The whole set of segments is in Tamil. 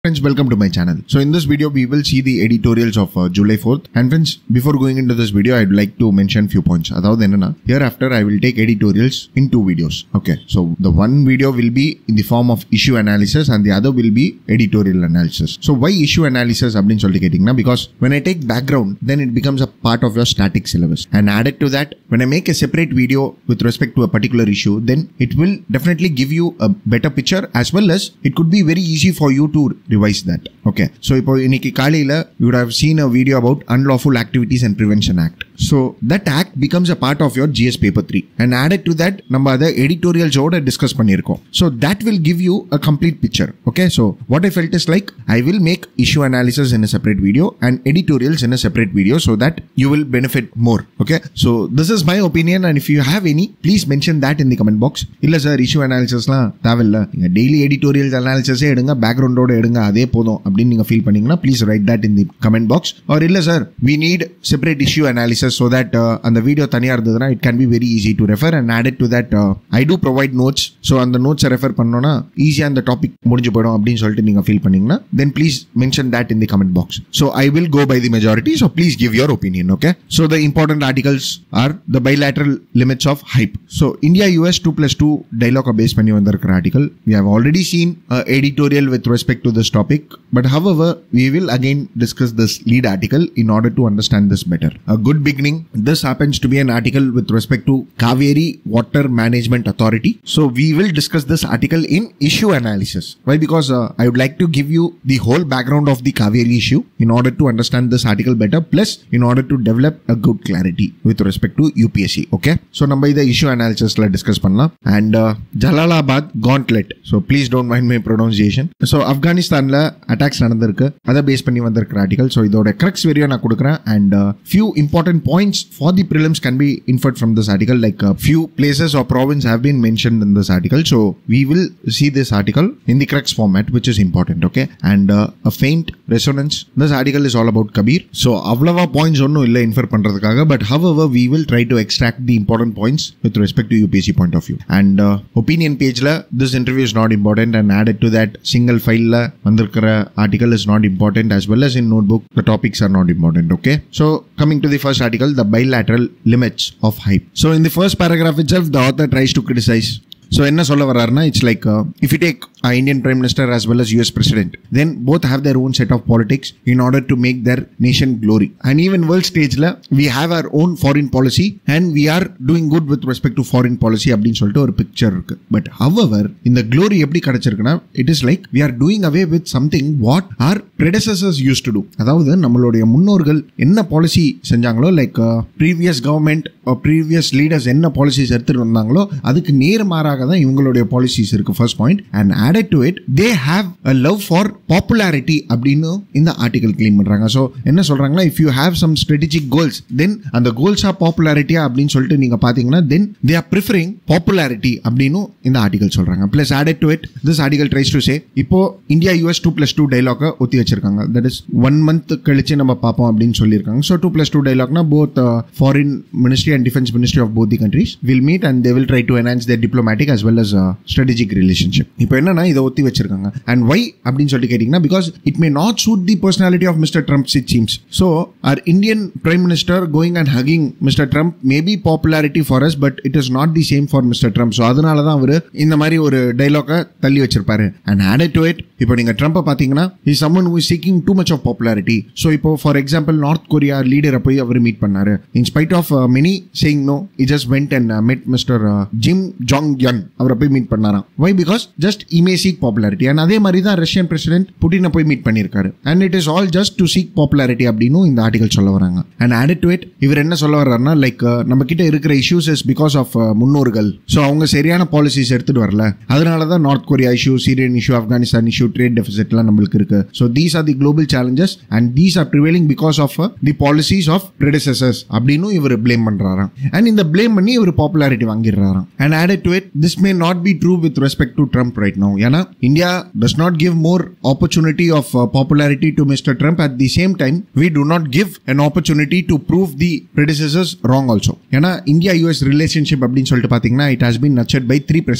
Friends, welcome to my channel. So in this video, we will see the editorials of uh, July 4th. And friends, before going into this video, I'd like to mention few points. அதாவது என்னன்னா hereafter I will take editorials in two videos. Okay, so the one video will be in the form of issue analysis and the other will be editorial analysis. So why issue analysis அப்படின்னு சொல்லிட்டு கேட்டிங்கன்னா because when I take background, then it becomes a part of your static syllabus. And added to that, when I make a separate video with respect to a particular issue, then it will definitely give you a better picture as well as it could be very easy for you to revise that. Okay. So இப்போ இன்னைக்கு காலையில் you would have seen a video about Unlawful Activities and Prevention Act. So that act becomes a part of your GS paper 3. And added to that, நம்ம அதை editorialஸோட டிஸ்கஸ் பண்ணியிருக்கோம் so that will give you a complete picture okay so what I felt is like I will make issue analysis in a separate video and editorials in a separate video so that you will benefit more okay so this is my opinion and if you have any please mention that in the comment box இல்லை சார் இஷ்யூ அனாலிசிஸ்லாம் தேவையில்ல நீங்கள் டெய்லி எடிட்டோரியல் அனாலிசிஸே எடுங்க பேக்ரவுண்டோட எடுங்க அதே போதும் அப்படின்னு நீங்கள் ஃபீல் பண்ணீங்கன்னா please write that in the comment box or இல்லை sir we need separate issue analysis so that அந்த வீடியோ தனியாக இருந்ததுன்னா it can be very easy to refer and added to that I do provide notes so அந்த நோட்ஸை ரெஃபர் பண்ணோன்னா ஈஸியாக அந்த டாபிக் முடிஞ்சு போயிடும் அப்படின்னு சொல்லிட்டு நீங்கள் ஃபீல் பண்ணீங்கன்னா then please mention that in the comment box so I will go by the majority so please give your opinion okay so the important articles are the bilateral limits of hype. So India US 2 plus 2 dialogue base பண்ணி வந்திருக்கிற article. We have already seen uh, editorial with respect to this topic, but however, we will again discuss this lead article in order to understand this better. A good beginning. This happens to be an article with respect to Kaveri Water Management Authority. So we will discuss this article in issue analysis. Why? Because uh, I would like to give you the whole background of the Kaveri issue in order to understand this article better, plus in order to develop a good clarity with respect to UPSC. Okay. So நம்ம இதை issue analysisல டிஸ்கஸ் பண்ணலாம் and Jalalabad gauntlet so please don't mind my pronunciation so ஆப்கானிஸ்தானில் அட்டாக்ஸ் நடந்திருக்கு அதை பேஸ் பண்ணி வந்திருக்கிற ஆர்டிகல் ஸோ இதோட கிரக்ஸ் வெரியோ நான் கொடுக்குறேன் and few important points for the prelims can be inferred from this article like few places or province have been mention in this article so we will see this article in the crux format which is important okay and a faint resonance this article is all about Kabir so அவ்வளவா பாயிண்ட்ஸ் ஒன்றும் இல்லை இன்ஃபர் பண்ணுறதுக்காக but how we will try to extract the important points with respect to UPSC point of view and opinion பேஜில் this interview is not important and added to that single ஃபைலில் வந்திருக்கிற article is not important as well as in notebook the topics are not important okay so coming to the first article the bilateral limits of hype so in the first paragraph itself the author tries to criticize so என்ன சொல்ல வர்றாருன்னா it's like if you take Indian prime minister as well as US president then both have their own set of politics in order to make their nation glory and even world ஸ்டேஜில் we have our own foreign policy and we are doing good with respect to foreign policy அப்படின்னு சொல்லிட்டு ஒரு பிக்சர் இருக்கு பட் ஹவர் இந்த க்ளோரி எப்படி கிடைச்சிருக்குன்னா it is like we are doing away with something what are predecessors use to do அதாவது நம்மளுடைய முன்னோர்கள் என்ன பாலிசி செஞ்சாங்களோ like previous government previous leaders என்ன பாலிசிஸ் எடுத்துட்டு வந்தாங்களோ அதுக்கு நேர்மாறாக தான் இவங்களுடைய பாலிசிஸ் இருக்கு first point and added to it they have a love for popularity அப்படின்னு இந்த ஆர்டிகல் கிளைம் பண்றாங்க ஸோ என்ன சொல்றாங்கன்னா if you have some strategic goals then அந்த கோல்ஸ் ஆஃப் பாப்புலாரிட்டியா அப்படின்னு சொல்லிட்டு நீங்க பாத்தீங்கன்னா then they are preferring popularity அப்படின்னு இந்த ஆர்டிகல் சொல்றாங்க plus added to it this article tries to say இப்போ India US two plus two dialogue ஒத்தி வச்சிருக்காங்க தட் இஸ் ஒன் மந்த் கழிச்சு நம்ம பார்ப்போம் அப்படின்னு சொல்லியிருக்காங்க ஸோ டூ பிளஸ் டூ டைலாக்னா both foreign ministry and defence ministry of both the countries will meet and they will try to enhance their diplomatic as well as strategic relationship இப்போ என்னன்னா இதை ஒத்தி வச்சிருக்காங்க அண்ட் வை அப்படின்னு சொல்லிட்டு கேட்டிங்கன்னா because it may not suit the personality of mister Trump it seems so our Indian prime minister going and hugging mister Trump maybe popularity for us but it is not the same for mister Trump so அதனால தான் அவர் இந்த மாதிரி ஒரு டைலாக்கை தள்ளி வச்சிருப்பாரு அண்ட் ஆடட் டு இட் இப்போ நீங்கள் ட்ரம்ப்பை பார்த்தீங்கன்னா is someone who seeking too much of popularity so இப்போ ஃபார் எக்ஸாம்பிள் நார்த் கொரியா லீடரை போய் அவர் மீட் பண்ணாரு in spite of many saying no it just went and met mister Kim Jong Un அவரை போய் மீட் பண்ணாராம் வை பிகாஸ் ஜஸ்ட் இமே சீக் பாப்புலாரிட்டி அண்ட் அதே மாதிரி தான் ரஷ்யன் பிரசிடென்ட் புட்டினை போய் மீட் பண்ணியிருக்காரு and it is all just to seek popularity அப்படின்னு இந்த ஆர்டிகல் சொல்ல வராங்க அண்ட் ஆடட் டு இட் இவர் என்ன சொல்ல வர்றாருன்னா லைக் நம்ம கிட்ட இருக்கிற இஷ்யூஸ் இஸ் பிகாஸ் ஆஃப் முன்னோர்கள் ஸோ அவங்க சரியான பாலிசிஸ் எடுத்துட்டு வரல அதனால தான் North Korea issue Syrian issue Afghanistan issue trade டெபிசிட்லாம் நம்மளுக்கு இருக்கு so these are the global challenges and these are prevailing because of the policies of predecessors அப்படின்னு இவர் பிளேம் பண்றாராம் அண்ட் இந்த பிளேம் பண்ணி இவர் பாப்புலாரிட்டி வாங்கிடுறாராம் and added to it this may not be true with respect to Trump right no ஏன்னா India does not give more opportunity of popularity to mister Trump at the same time we do not give an opportunity to prove the predecessors wrong also ஏன்னா இந்தியா யூஎஸ் ரிலேஷன்ஷிப் அப்படின்னு சொல்லிட்டு பார்த்தீங்கன்னா it has been nurtured by three president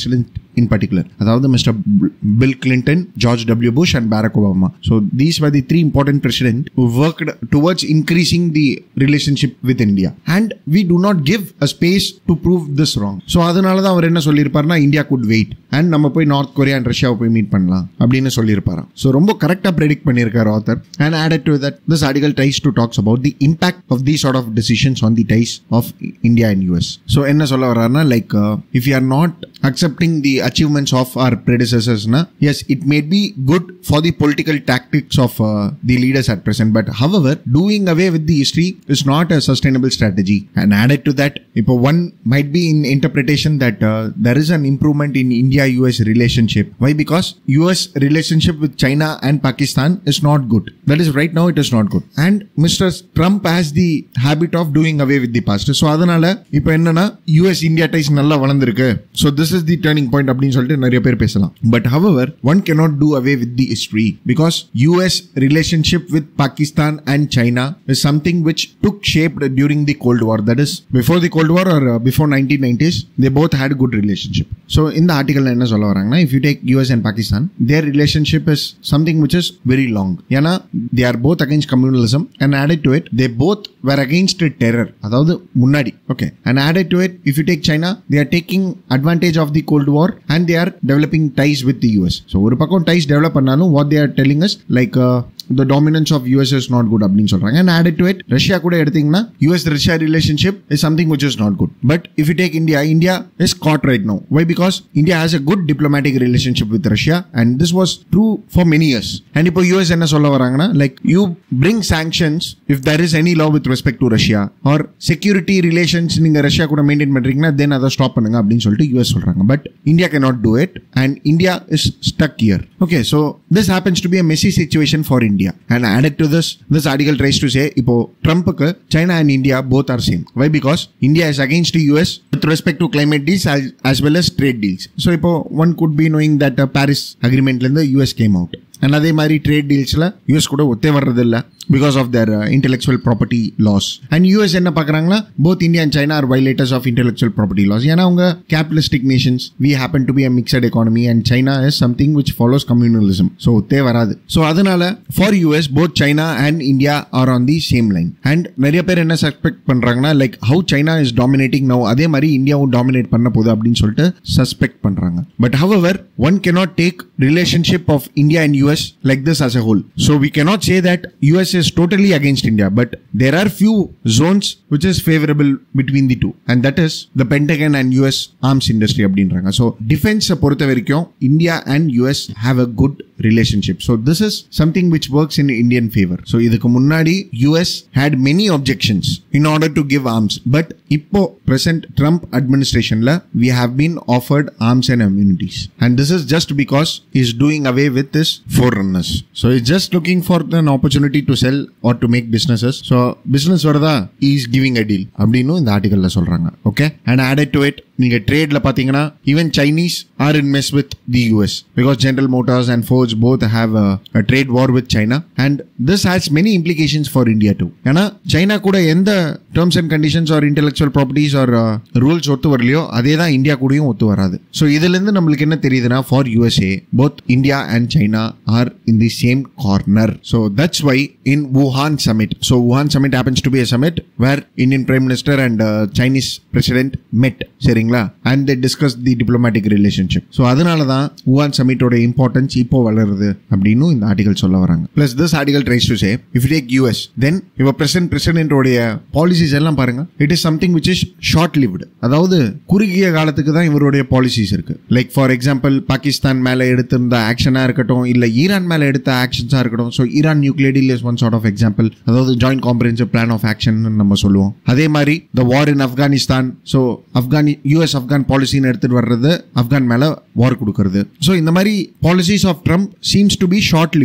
in particular அதாவது mister Bill Clinton George W Bush and Barack Obama so these were the three important president who worked towards increasing the relationship with India and we do not give a space to prove this wrong so அதனால தான் அவர் என்ன சொல்லியிருப்பாருன்னா இந்தியா குட் வெயிட் அண்ட் நம்ம போய் நார்த் கொரியா அண்ட் ரஷ்யாவை போய் மீட் பண்ணலாம் அப்படின்னு சொல்லியிருப்பாராம் ஸோ ரொம்ப கரெக்டாக ப்ரெடிக்ட் பண்ணியிருக்காரு author and added to that this article tries to talks about the impact of the sort of decisions on the ties of India and US so என்ன சொல்ல வர்றாருன்னா like if you are not accepting the achievements of our ப்ரெடிசஸர்ஸ்னா yes it may be good for the political tactics of the leaders at present but however doing away with the history is not a sustainable strategy and added to that if one might be in interpretation that uh, there is an improvement in india us relationship why because us relationship with china and pakistan is not good that is right now it is not good and mr trump has the habit of doing away with the past so அதனால இப்போ என்னன்னா யூஎஸ் இந்தியா டைஸ் நல்லா வளர்ந்துருக்கு so this is the turning point அப்படின்னு சொல்லிட்டு நிறைய பேர் பேசலாம் but however one cannot do away with the history because US relationship with Pakistan and China is something which took shape during the Cold War. That is before the Cold War or uh, before 1990s, they both had good relationship. So in the article என்ன சொல்ல வராங்கன்னா if you take US and Pakistan, their relationship is something which is very long. ஏன்னா they are both against communalism and added to it, they both were against terror. அதாவது முன்னாடி okay and added to it if you take China, they are taking advantage of the Cold War and they are developing ties with the US. So ஒரு பக்கம் ties develop பண்ணாலும் what they are telling us like uh, the dominance of US is not good அப்படின்னு சொல்றாங்க and added to it Russia கூட எடுத்தீங்கன்னா US Russia relationship is something which is not good but if you take India India is caught right now why because India has a good diplomatic relationship with Russia and this was true for many years and இப்போ US என்ன சொல்ல வராங்கன்னா like you bring sanctions if there is any law with respect to Russia or security relations நீங்க ரஷ்யா கூட மெயின்டைன் பண்றீங்கன்னா then அதை ஸ்டாப் பண்ணுங்க அப்படின்னு சொல்லிட்டு US சொல்றாங்க but India cannot do it and India is stuck here okay so this happens to be a messy situation for India and added to this this article tries to say இப்போ ட்ரம்ப்புக்கு China and India both are same why because India is against the US with respect to climate deals as, as well as trade deals so இப்போ one could be knowing that uh, Paris agreement இருந்து US came out அண்ட் அதே மாதிரி ட்ரேட் டீல்ஸில் யூஎஸ் கூட ஒத்தே வர்றது இல்லை because of their intellectual property laws and US என்ன பார்க்குறாங்கன்னா both India and China are violators of intellectual property laws ஏன்னா அவங்க capitalistic nations we happen to be a mixed economy and China is something which follows communalism so ஒத்தே வராது ஸோ அதனால for US both China and India are on the same line and நிறைய பேர் என்ன சஸ்பெக்ட் பண்ணுறாங்கன்னா like how China is dominating no அதே மாதிரி இந்தியாவும் டாமினேட் பண்ண போகுது அப்படின்னு சொல்லிட்டு சஸ்பெக்ட் பண்ணுறாங்க but however one cannot take relationship of India and US like this as a whole. So we cannot say that US is totally against India, but there are few zones which is favorable between the two, and that is the Pentagon and US arms industry அப்படின்றாங்க. So defense பொறுத்த வரைக்கும் India and US have a good relationship. So this is something which works in Indian favor. So இதுக்கு முன்னாடி US had many objections in order to give arms, but இப்போ present Trump administrationல we have been offered arms and immunities, and this is just because he's doing away with this forerunners. So he's just looking for an opportunity to sell or to make businesses. So business வருதா he is giving a deal அப்படின்னு இந்த ஆர்டிகல்ல சொல்றாங்க okay and added to it நீங்க ட்ரேட்ல பாத்தீங்கன்னா even Chinese are in mess with the US because General Motors and Ford both have trade war with China and this has many implications for India too ஏன்னா சைனா கூட எந்த terms and conditions or intellectual properties or rules ஒத்து வரலையோ அதே தான் இந்தியா கூடயும் ஒத்து வராது ஸோ இதுல இருந்து நம்மளுக்கு என்ன தெரியுதுன்னா for USA both India and China are in the same corner so that's why in wuhan summit so wuhan summit happens to be a summit where indian prime minister and uh, chinese president met சரிங்களா and they discuss the diplomatic relationship so அதனால தான் wuhan summit-ஓட இம்பார்ட்டன்ஸ் இப்போ வளருது அப்படின்னு இந்த ஆர்டிகல் சொல்ல வராங்க plus this article tries to say if take US then இவ பிரசன்ட் பிரசிடென்டோடைய பாலிசிஸ் எல்லாம் பாருங்க it is something which is short lived அதாவது குறுகிய காலத்துக்கு தான் இவருடைய பாலிசிஸ் இருக்கு லைக் ஃபார் எக்ஸாம்பிள் பாகிஸ்தான் மேல எடுத்திருந்த ஆக்ஷனா இருக்கட்டும் இல்ல ஈரான் மேல எடுத்த ஆக்ஷன்ஸா இருக்கட்டும் so Iran nuclear deal is one sort of example அதாவது joint comprehensive plan of action நம்ம சொல்லுவோம் அதே மாதிரி the war in Afghanistan so Afghani US Afghan பாலிசின்னு எடுத்துட்டு வர்றது ஆப்கான் மேல வார் கொடுக்கறது ஸோ இந்த மாதிரி policies of Trump seems to be short living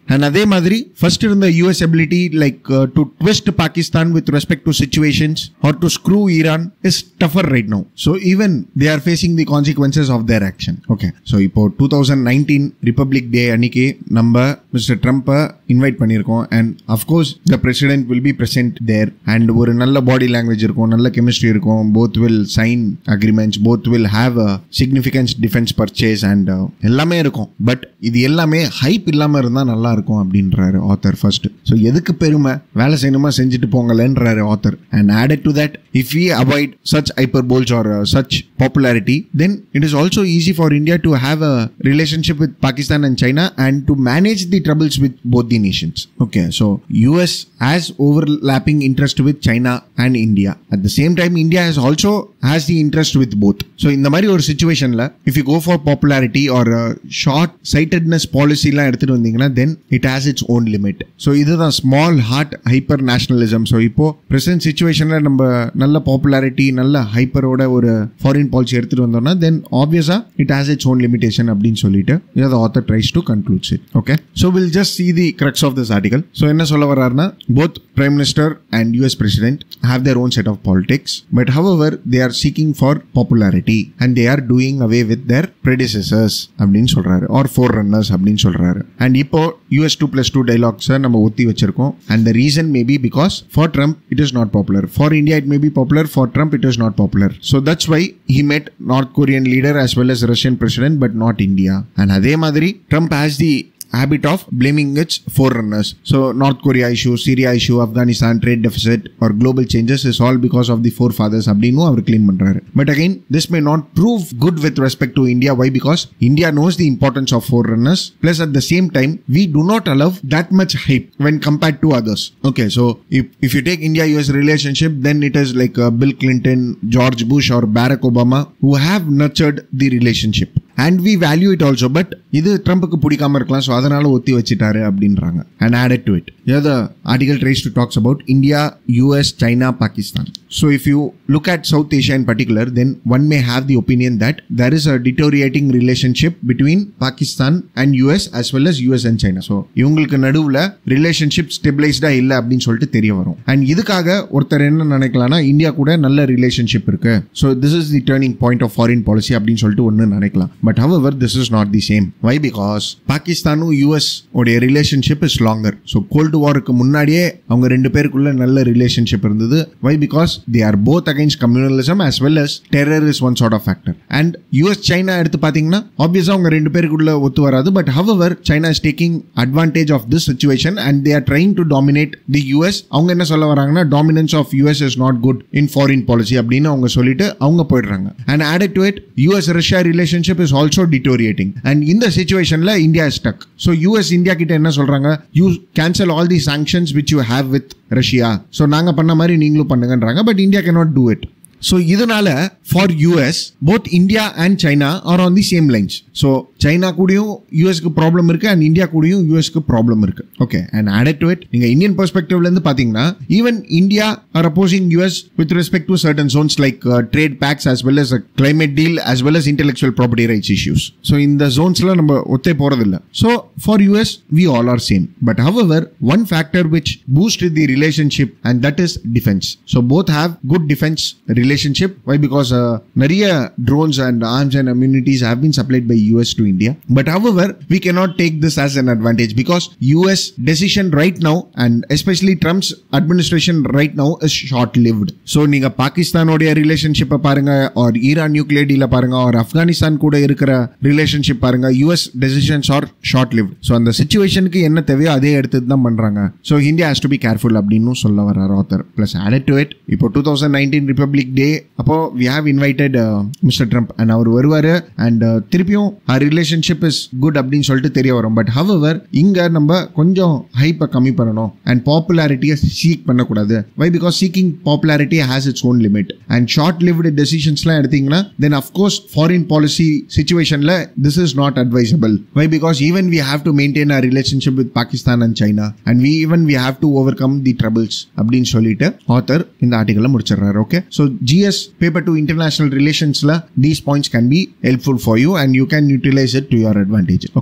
and அதே மாதிரி ஃபர்ஸ்ட் இருந்த US ability like to twist Pakistan with respect to situations or to screw Iran is tougher right no so even they are facing the consequences of their action okay so இப்போ two thousand nineteen Republic Day அன்னைக்கு நம்ம மிஸ்டர் ட்ரம்ப்பை இன்வைட் பண்ணியிருக்கோம் and of course the president will be present there and ஒரு நல்ல பாடி லாங்குவேஜ் இருக்கும் நல்ல கெமிஸ்ட்ரி இருக்கும் both will sign agreements both will have a significance defence purchase and எல்லாமே இருக்கும் பட் இது எல்லாமே ஹைப் இல்லாமல் இருந்தால் நல்லா இருக்கும் அப்படின்றாரு ஆத்தர் ஃபர்ஸ்ட் ஸோ எதுக்கு பெருமை வேலை செய்யணுமா செஞ்சுட்டு போங்களேன்றாரு author and added to that if we avoid such hyper polls or such popularity then it is also easy for India to have a relationship with Pakistan and China and to manage the troubles with both the nations okay so US has overlapping interest with China and India. At the same time, India has also has the interest with both. So இந்த மாதிரி ஒரு சுச்சுவேஷன்ல if you go for popularity or short sightedness பாலிசிலாம் எடுத்துட்டு வந்தீங்கன்னா then it has its own limit so இதுதான் small heart hyper nationalism so இப்போ பிரசன்ட் சுச்சுவேஷன்ல நம்ம நல்ல பாப்புலாரிட்டி நல்ல ஹைப்பரோட ஒரு ஃபாரின் பாலிசி எடுத்துட்டு வந்தோம்னா தென் ஆப்வியஸா it has its own limitation அப்படின்னு சொல்லிட்டு இதை author tries to concludes it okay so we'll just see the crux of this article so என்ன சொல்ல வர்றாருன்னா both Prime Minister and US President have their own set of politics, but however, they are seeking for popularity and they are doing away with their predecessors அப்படின்னு சொல்றாரு ஆர் ஃபோர் ரன்னர்ஸ் அப்படின்னு சொல்றாரு அண்ட் இப்போ யூஎஸ் டூ பிளஸ் டூ டைலாக்ஸை நம்ம ஒத்தி வச்சிருக்கோம் and the reason may be because for Trump it is not popular for India it may be popular for Trump it is not popular so that's why he met North Korean leader as well as Russian president but not India and அதே மாதிரி Trump has the habit of blaming its forerunners. So North Korea issue, Syria issue, Afghanistan trade deficit or global changes is all because of the forefathers அப்படின்னு அவர் claim பண்றாரு but again this may not prove good with respect to India why because India knows the importance of forerunners plus at the same time we do not allow that much hype when compared to others okay so if, if you take India US relationship then it is like uh, Bill Clinton George Bush or Barack Obama who have nurtured the relationship and we value it also but இது ட்ரம்ப்புக்கு பிடிக்காம இருக்கலாம் ஸோ அதனால ஒத்தி வச்சுட்டாரு அப்படின்றாங்க and added to it the article tries to talks about India US China Pakistan so if you look at South Asia in particular then one may have the opinion that there is a deteriorating relationship between Pakistan and US as well as US and China so இவங்களுக்கு நடுவில் ரிலேஷன்ஷிப் ஸ்டெபிளைஸ்டா இல்லை அப்படின்னு சொல்லிட்டு தெரிய வரும் அண்ட் இதுக்காக ஒருத்தர் என்ன நினைக்கலாம்னா இந்தியா கூட நல்ல ரிலேஷன்ஷிப் இருக்கு so this is the turning point of foreign policy அப்படின்னு சொல்லிட்டு ஒன்று நினைக்கலாம் but however this is not the same why because பாகிஸ்தானும் யூஎஸ் உடைய relationship is longer so cold வாருக்கு முன்னாடியே அவங்க ரெண்டு பேருக்குள்ள நல்ல ரிலேஷன்ஷிப் இருந்தது why because they are both against communalism as well as terror is one sort of factor and US China எடுத்து பார்த்தீங்கன்னா ஆப்வியஸாக அவங்க ரெண்டு பேருக்குள்ள ஒத்து வராது but however China is taking advantage of this situation and they are trying to dominate the US அவங்க என்ன சொல்ல வராங்கன்னா dominance of US is not good in foreign policy அப்படின்னு அவங்க சொல்லிட்டு அவங்க போயிடுறாங்க and added to it US Russia relationship is also deteriorating and இந்த சுச்சுவேஷன்ல India stuck so US India கிட்ட என்ன சொல்றாங்க you cancel all the sanctions which you have with Russia so நாங்கள் பண்ண மாதிரி நீங்களும் பண்ணுங்கன்றாங்க but India cannot do it so இதனால for US both India and China are on the same lines so China கூடயும் யூஎஸ்க்கு ப்ராப்ளம் இருக்கு அண்ட் இந்தியா கூடயும் யூஎஸ்க்கு ப்ராப்ளம் இருக்கு okay and added to it நீங்க இந்தியன் பெர்ஸ்பெக்டிவ்ல இருந்து பாத்தீங்கன்னா even India are opposing US with respect to certain zones like trade pacts as well as a climate deal as well as intellectual property rights issues. So in the zonesல நம்ம ஒத்தே போறதில்ல So for US we all are same. But however one factor which boosted the relationship and that is defense. So both have good defense relationship. Why? Because uh, நிறைய drones and arms and ammunities have been supplied by US to India. But however we cannot take this as an advantage because US decision right now and especially Trump's administration right now is short lived. So நீங்க பாகிஸ்தானோடைய ரிலேஷன்ஷிப்பை பாருங்க ஆர் ஈரான் நியூக்ளியர் டீல பாருங்க ஆர் ஆப்கானிஸ்தான் கூட இருக்கிற ரிலேஷன்ஷிப் பாருங்க US decisions are short live so அந்த சுச்சுவேஷனுக்கு என்ன தேவையோ அதே எடுத்து தான் பண்றாங்க so India has to be careful அப்படின்னு சொல்ல வர்றார் author plus added to it இப்போ two thousand nineteen Republic Day அப்போ we have invited mister Trump and அவர் வருவார் அண்ட் திருப்பியும் ரிலேஷன்ஷிப் இஸ் குட் அப்படின்னு சொல்லிட்டு தெரிய வரும் பட் ஹவவர் இங்க நம்ம கொஞ்சம் ஹைப்பை கம்மி பண்ணணும் அண்ட் பாப்புலாரிட்டியை சீக் பண்ணக்கூடாது why because seeking popularity has its own limit and short lived டெசிஷன்ஸ்லாம் எடுத்தீங்கன்னா தென் அஃப்கோர்ஸ் ஃபாரின் பாலிசி சுச்சுவேஷனில் this is not advisable why because even we have to maintain a relationship with Pakistan and China and we even we have to overcome the troubles அப்படின்னு சொல்லிட்டு ஆத்தர் இந்த ஆர்டிகலை முடிச்சிடுறாரு okay so GS paper two international ரிலேஷன்ஸில் these points can be helpful for you and you can utilise it to your advantage okay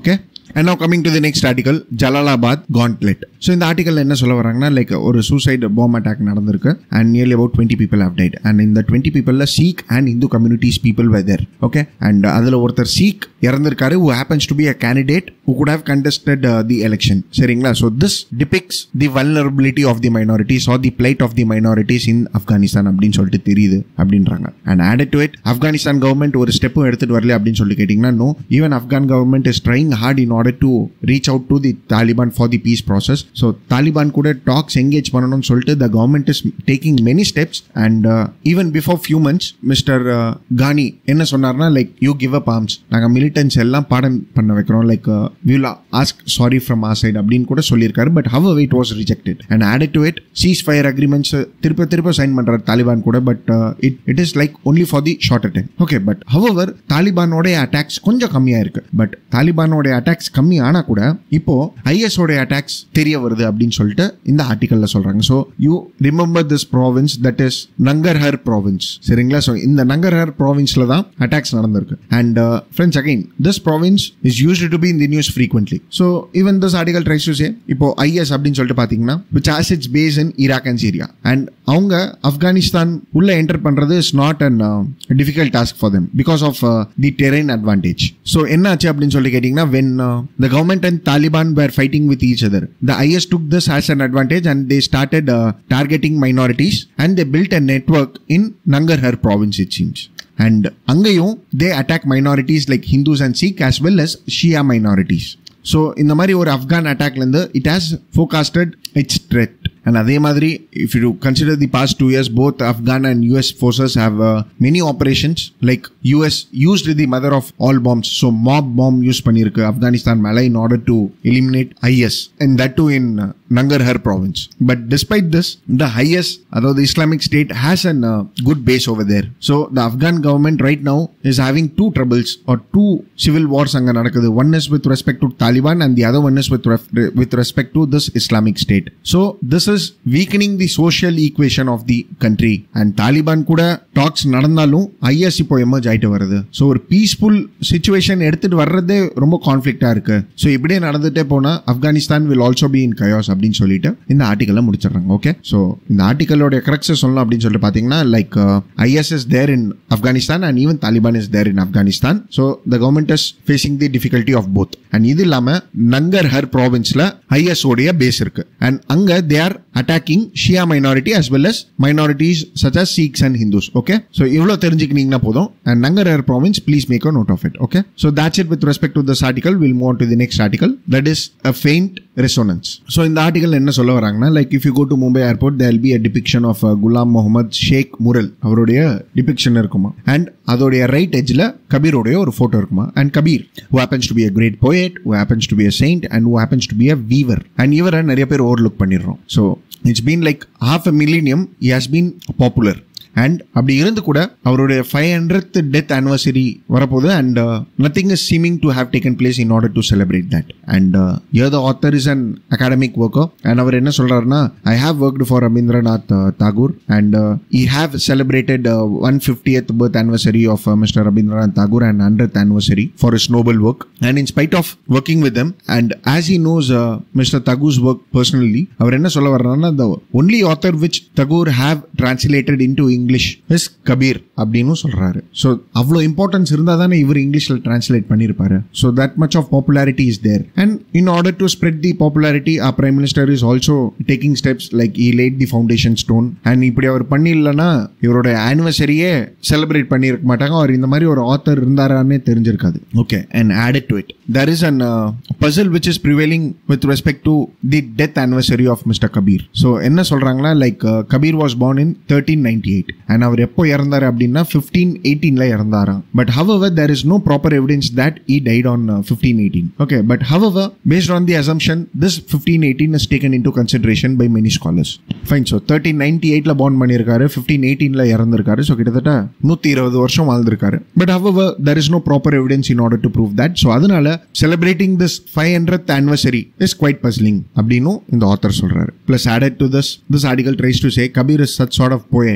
and now coming to the next article Jalalabad gauntlet so இந்த ஆர்டிகல் என்ன சொல்ல வராங்கன்னா லைக் ஒரு சூசைட் பாம் அட்டாக் நடந்திருக்கு and nearly about twenty people have died and இந்த டுவெண்ட்டி பீப்பிளில் Sikh and Hindu communities people whether okay and அதில் ஒருத்தர் சீக் இறந்திருக்காரு who happens to be a candidate who could have contested uh, the election சரிங்களா so this depicts the vulnerability of the minorities or the plight of the minorities in Afghanistan அப்படின்னு சொல்லிட்டு தெரியுது அப்படின்றாங்க and added to it Afghanistan government ஒரு ஸ்டெப்பும் எடுத்துட்டு வரல அப்படின்னு சொல்லி கேட்டிங்கன்னா no even Afghan government is trying hard in order to reach out to the Taliban for the peace process so Taliban கூட டாக்ஸ் எங்கேஜ் பண்ணணும்னு சொல்லிட்டு the government is taking many steps and even before few months mister Ghani என்ன சொன்னார்னா like you give up arms நாங்கள் மிலிட்டன்ஸ் எல்லாம் பாடம் பண்ண வைக்கிறோம் like will ask sorry from a side அப்படின்னு கூட சொல்லியிருக்காரு but how it was rejected and added to it ceasefire agreements திருப்ப திருப்ப சைன் பண்றாரு தாலிபான் கூட but it it is like only for the short time okay but however தாலிபானோடைய அட்டாக்ஸ் கொஞ்சம் கம்மியா இருக்கு பட் தாலிபானோடைய அட்டாக்ஸ் கம்மி ஆனா கூட இப்போ ஐஎஸ் உடைய அட்டாக்ஸ் தெரிய வருது அப்படின்னு சொல்லிட்டு இந்த ஆர்டிகல்ல சொல்றாங்க so you remember this province that is Nangarhar province சரிங்களா ஸோ இந்த நங்கர்ஹர் ப்ராவின்ஸ்ல தான் அட்டாக்ஸ் நடந்திருக்கு and friends again this province is used to be in the news frequently so even this article tries to say இப்போ ஐஎஸ் அப்படின்னு சொல்லிட்டு பார்த்தீங்கன்னா which has its base in Iraq and Syria and அவங்க ஆப்கானிஸ்தான் உள்ள என்டர் பண்றது is not an difficult task for them because of the terrain advantage so என்ன ஆச்சு அப்படின்னு சொல்லி கேட்டிங்கன்னா when the government and Taliban were fighting with each other the IS took this as an advantage and they started targeting minorities and they built a network in Nangarhar province it seems and அங்கேயும் they attack minorities like Hindus and Sikh as well as Shia minorities so இந்த மாதிரி ஒரு ஆப்கான் அட்டாக்லேருந்து it has forecasted its threat and அதே மாதிரி if you consider the past two years both Afghan and US forces have many operations like US used the mother of all bombs so MOAB bomb use பண்ணியிருக்கு ஆப்கானிஸ்தான் மேலே in order to eliminate IS and that to in Nangarhar province but despite this the highest அதாவது Islamic State has an good base over there so the Afghan government right now is having two troubles or two civil wars அங்கே நடக்குது one is with respect to Taliban and the other one is with with respect to this Islamic State so this is weakening the social equation of the country and Taliban கூட டாக்ஸ் நடந்தாலும் ஐஎஸ் இப்போ எமர்ஜ் ஆயிட்டு வருது ஸோ ஒரு பீஸ்ஃபுல் சுச்சுவேஷன் எடுத்துட்டு வர்றதே ரொம்ப கான்ஃபிளிக்டா இருக்கு ஸோ இப்படியே நடந்துட்டே போனா Afghanistan will also be in chaos அப்படின்னு சொல்லிட்டு இந்த ஆர்டிக்கலை முடிச்சிடுறாங்க ஓகே ஸோ இந்த ஆர்டிக்கலோட கிரக்ஸ் சொல்லலாம் அப்படின்னு சொல்லிட்டு பார்த்தீங்கன்னா like IS is there in Afghanistan and even Taliban is there in Afghanistan so the government is facing the difficulty of both and இது இல்லாம நங்கர் ஹர் ப்ராவின்ஸ்ல ஐஎஸ் உடைய பேஸ் இருக்கு அண்ட் அங்க they are attacking Shia minority as well as minorities such as Sikhs and Hindus okay so இவ்வளோ தெரிஞ்சுக்கினீங்கன்னா போதும் and Nangarhar province please make a note of it okay so that's it with respect to this article we'll move on to the next article that is a faint resonance so இந்த ஆர்டிகல் என்ன சொல்ல வராங்கன்னா like if you go to Mumbai airport there be a depiction of Ghulam Mohammed Sheikh mural அவருடைய டிபிக்ஷன் இருக்குமா அண்ட் அதோடைய ரைட் எஜ்ல கபீரோடைய ஒரு போட்டோ இருக்குமா and Kabir who happens to be a great poet who happens to be a saint and who happens to be a weaver and இவரை நிறைய பேர் ஓவர்லுக் பண்ணிடுறோம் so it's been like half a millennium he has been popular and அப்படி இருந்து கூட அவருடைய ஃபைவ் ஹண்ட்ரட் டெத் ஆனிவர்சரி வரப்போகுது and nothing is seeming to have taken place in order to celebrate that and yeah the author is an academic worker and அவர் என்ன சொல்றாருன்னா I have worked for Rabindranath Tagore and I have celebrated one fiftieth birth anniversary of mister Rabindranath Tagore and hundred anniversary for his Nobel work and in spite of working with them and as he knows mister Tagore's work personally அவர் என்ன சொல்ல வர்றாருன்னா the only author which Tagore have translated into English is Kabir அப்படின்னு சொல்றாரு ஸோ அவ்வளோ இம்பார்ட்டன்ஸ் இருந்தால் தானே இவர் இங்கிலீஷில் டிரான்ஸ்லேட் பண்ணியிருப்பாரு so that much of popularity is there and in order to spread the popularity uh prime minister is also taking steps like he laid the foundation stone and இப்படி அவர் பண்ணிடலன்னா இவரோட ஆனிவர்சரியே செலிப்ரேட் பண்ணியிருக்க மாட்டாங்க அவர் இந்த மாதிரி ஒரு ஆத்தர் இருந்தாரான்னே தெரிஞ்சிருக்காது okay and added to it there is an puzzle which is prevailing with respect to the death anniversary of mister Kabir so என்ன சொல்றாங்களா like Kabir was born in thirteen ninety eight அண்ட் அவர் எப்போ இறந்தாரு அப்படின்னா ஃபிஃப்டீன் எயிட்டீன்ல இறந்தாராம் but however there is no proper evidence that he died on fifteen eighteen okay but however based on the assumption this fifteen eighteen is taken in to consideration by many scholars fine so thirteen ninety எயிட்ல பார்ன் பண்ணியிருக்காரு ஃபிஃப்டீன் எயிட்டீன்ல இறந்திருக்காரு ஸோ கிட்டத்தட்ட நூற்றி இருபது வருஷம் வாழ்ந்திருக்காரு but however there is no proper evidence in order to prove that so அதனால celebrating this five hundred anniversary is quite puzzling அப்படின்னு இந்த ஆத்தர் சொல்றாரு plus added to this this article tries to say Kabir is such sort of poet who has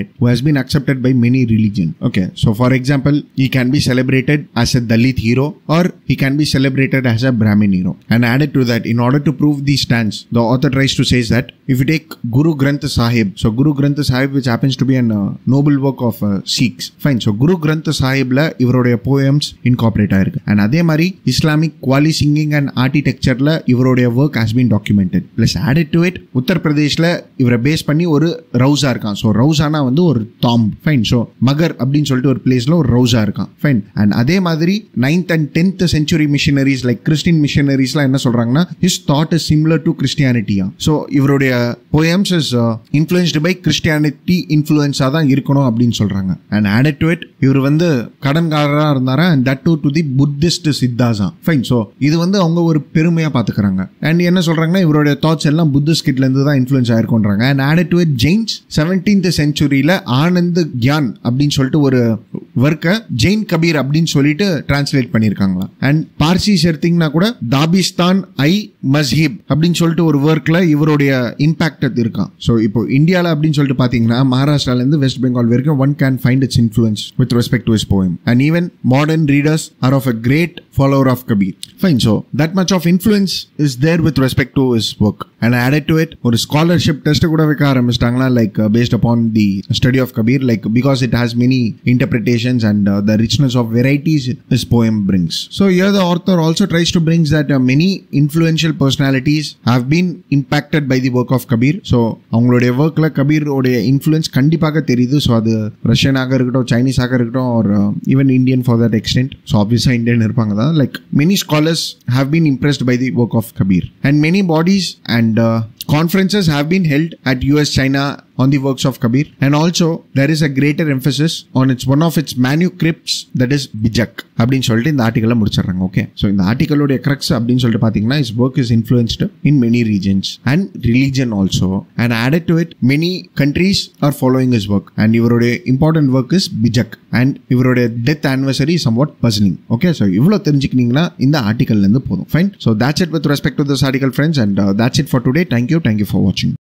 been accepted by many religion. Okay, so for example, he can be celebrated as a Dalit hero or he can be celebrated as a Brahmin hero. And added to that, in order to prove these stance, the author tries to say that if you take Guru Granth Sahib, so Guru Granth Sahib, which happens to be a uh, noble work of uh, Sikhs, fine. So Guru Granth Sahibல இவருடைய poems incorporate ஆயிருக்கு and அதே மாதிரி இஸ்லாமிக் குவாலி சிங்கிங் அண்ட் ஆர்கிடெக்சர்ல இவருடைய work has been documented plus added to it உத்தரப்பிரதேஷ்ல இவரை பேஸ் பண்ணி ஒரு ரவுசா இருக்கான் ஸோ ரவுசானா வந்து ஒரு தாம் ஃபைன் ஸோ மகர் அப்படின்னு சொல்லிட்டு ஒரு பிளேஸ்ல ஒரு ரவுசா இருக்கான் ஃபைன் அண்ட் அதே மாதிரி ninth and tenth century missionaries like Christian மிஷினரிஸ்லாம் என்ன சொல்றாங்கன்னா his thought is similar to கிறிஸ்டியானிட்டியா ஸோ இவருடைய poems is influenced by Christianity இன்ஃப்ளூயன்ஸாக தான் இருக்கணும் அப்படின்னு சொல்றாங்க அண்ட் ஆடட் டு இட் இவர் வந்து கடன்காரராக இருந்தாரா and that to to the Buddhist சித்தாசா ஃபைன் ஸோ இது வந்து அவங்க ஒரு பெருமையாக பார்த்துக்கிறாங்க அண்ட் என்ன சொல்றாங்கன்னா இவருடைய தாட்ஸ் எல்லாம் புத்திஸ்ட் கிட்ல இருந்து தான் இன்ஃப்ளூயன்ஸ் ஆயிருக்குன்றாங்க and added to it Jains seventeenth செஞ்சுரியில ஆனந்த் கியான் அப்படின்னு சொல்லிட்டு ஒரு ஒர்க்கை ஜெயின் கபீர் அப்படின்னு சொல்லிட்டு டிரான்ஸ்லேட் பண்ணியிருக்காங்களா அண்ட் பார்சிஸ் எடுத்தீங்கன்னா கூட தாபிஸ்தான் ஐ மஸ்ஹிப் அப்படின்னு சொல்லிட்டு ஒரு ஒர்க்ல இவருடைய இம்பாக்ட் இருக்கான் ஸோ இப்போ இந்தியாவில் அப்படின்னு சொல்லிட்டு பார்த்தீங்கன்னா மகாராஷ்டிராலேருந்து வெஸ்ட் பெங்கால் வரைக்கும் one can find its influence with respect to his poem and even modern readers are of a great follower of Kabir fine so that much of influence is there with respect to his work and added to it ஒரு ஸ்காலர்ஷிப் டெஸ்ட் கூட வைக்க ஆரம்பிச்சிட்டாங்களா like based upon the study of Kabir like because it has many interpretations and uh, the richness of varieties his poem brings. So here the author also tries to bring that uh, many influential personalities have been impacted by the work of Kabir. So அவங்களுடைய ஒர்க்கில் கபீரோடைய இன்ஃப்ளூயன்ஸ் கண்டிப்பாக தெரியுது ஸோ அது ரஷ்யனாக இருக்கட்டும் சைனீஸாக இருக்கட்டும் or even Indian for that extent so ஆப்வியஸாக இந்தியன் இருப்பாங்க தான் like many scholars have been impressed by the work of Kabir and many bodies and conferences have been held at US China on the works of Kabir and also there is a greater emphasis on its one of its manuscripts that is Bijak அப்படின்னு சொல்லிட்டு இந்த ஆர்டிக்கலை முடிச்சிடுறாங்க ஓகே ஸோ இந்த ஆர்டிக்கலுடைய கிரக்ஸ் அப்படின்னு சொல்லிட்டு பார்த்தீங்கன்னா his work is influenced in many regions and religion also and added to it many countries are following his work and இவருடைய important work is Bijak and இவருடைய டெத் ஆனிவர்சரி சம் வாட் பர்சனிங் ஓகே ஸோ இவ்வளோ தெரிஞ்சுக்கினீங்கன்னா இந்த ஆர்டிக்கல்லேருந்து போதும் fine so that's it with respect to this article friends and uh, that's it for today thank you thank you for watching